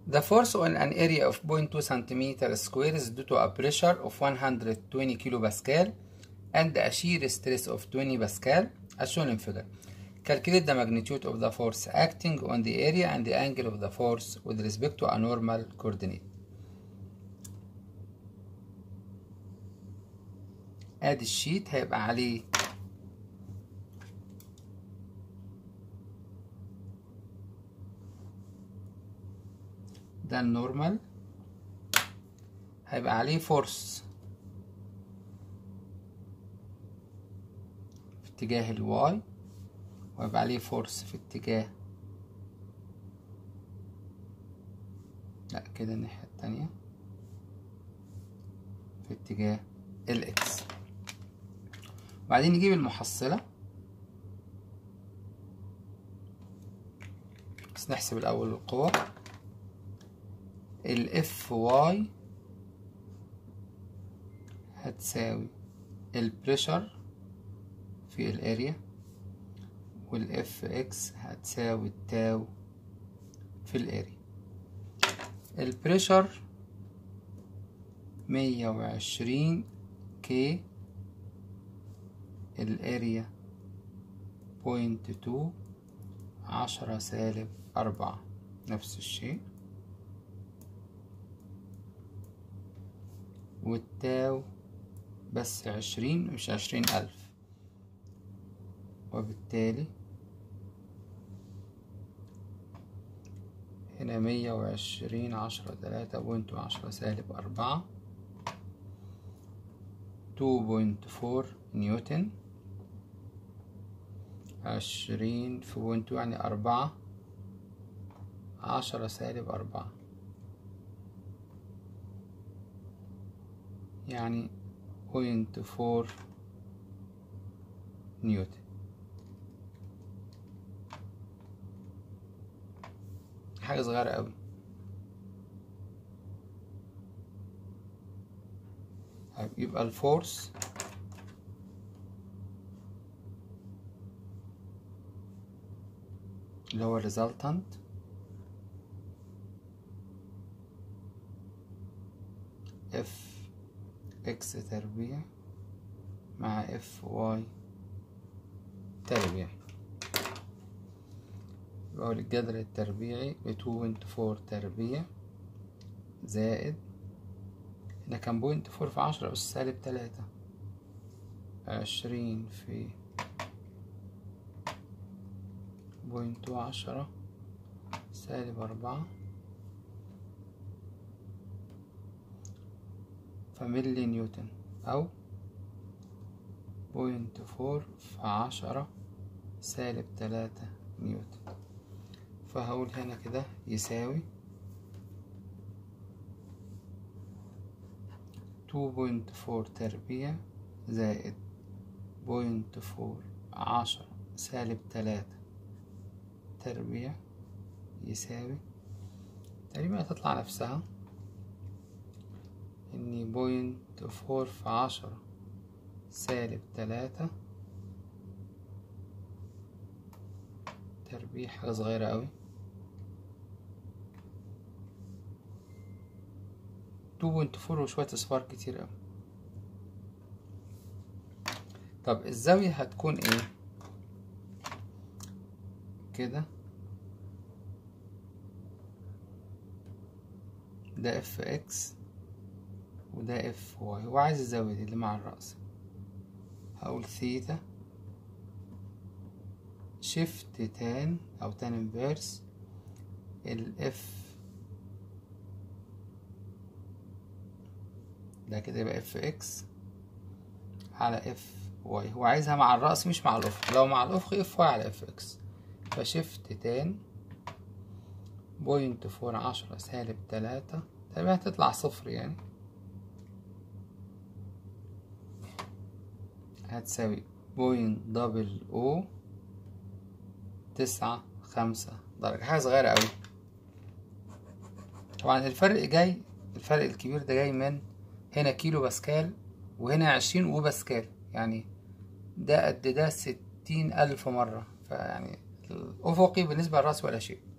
The force on an area of 0.2 cm square is due to a pressure of 120 kilopascal and a shear stress of 20 pascal as shown in figure. Calculate the magnitude of the force acting on the area and the angle of the force with respect to a normal coordinate. ادي الشيت هيبقى عليه ده النورمال هيبقى عليه فورس في اتجاه الواي وهيبقى عليه فورس في اتجاه لا كده الناحية التانية في اتجاه الاكس وبعدين نجيب المحصلة بس نحسب الأول القوة الاف واي هتساوي البريشر في الاريا والاف اكس هتساوي التاو في الاريا البريشر مية وعشرين كي الاريا بوينت تو عشرة سالب أربعة نفس الشيء والتاو بس عشرين مش عشرين ألف وبالتالي هنا مية وعشرين عشرة تلاتة بوينت عشرة سالب أربعة تو بوينت فور نيوتن عشرين في بوينت يعني أربعة عشرة سالب أربعة يعني بوينت فور نيوتن حاجة صغيرة أوي يبقى الفورس اللي هو resultant اف اكس تربيع مع اف واي تربيع يبقى الجذر التربيعي بتوينت فور تربيع زائد هنا كان بوينت فور في عشرة أس سالب تلاتة عشرين في بوينت عشرة سالب أربعة فملي نيوتن أو بوينت فور في عشرة سالب تلاتة نيوتن فهقول هنا كده يساوي تو بوينت فور تربيع زائد بوينت فور عشرة سالب تلاتة تربيع يساوي تقريبا هتطلع نفسها اني بوينت فور في عشرة سالب تلاتة تربيع حاجة صغيرة اوي تو بوينت فور وشوية اصفار كتير اوي طب الزاوية هتكون ايه كده ده اف اكس وده اف واي هو عايز الزاوية دي اللي مع الرأس هقول ثيتا شيفت تان او تان انفيرس الاف ده كده يبقى اف اكس على اف واي هو عايزها مع الرأس مش مع الافق لو مع الافق اف واي على اف اكس فشيفت تان بوينت فور عشرة سالب تلاتة تقريبا هتطلع صفر يعني هتساوي بوينت دبل او تسعة خمسة درجة حاجة صغيرة أوي طبعا الفرق جاي الفرق الكبير ده جاي من هنا كيلو باسكال وهنا عشرين وباسكال يعني ده قد ده ستين ألف مرة فيعني الأفقي بالنسبة للرأس ولا شيء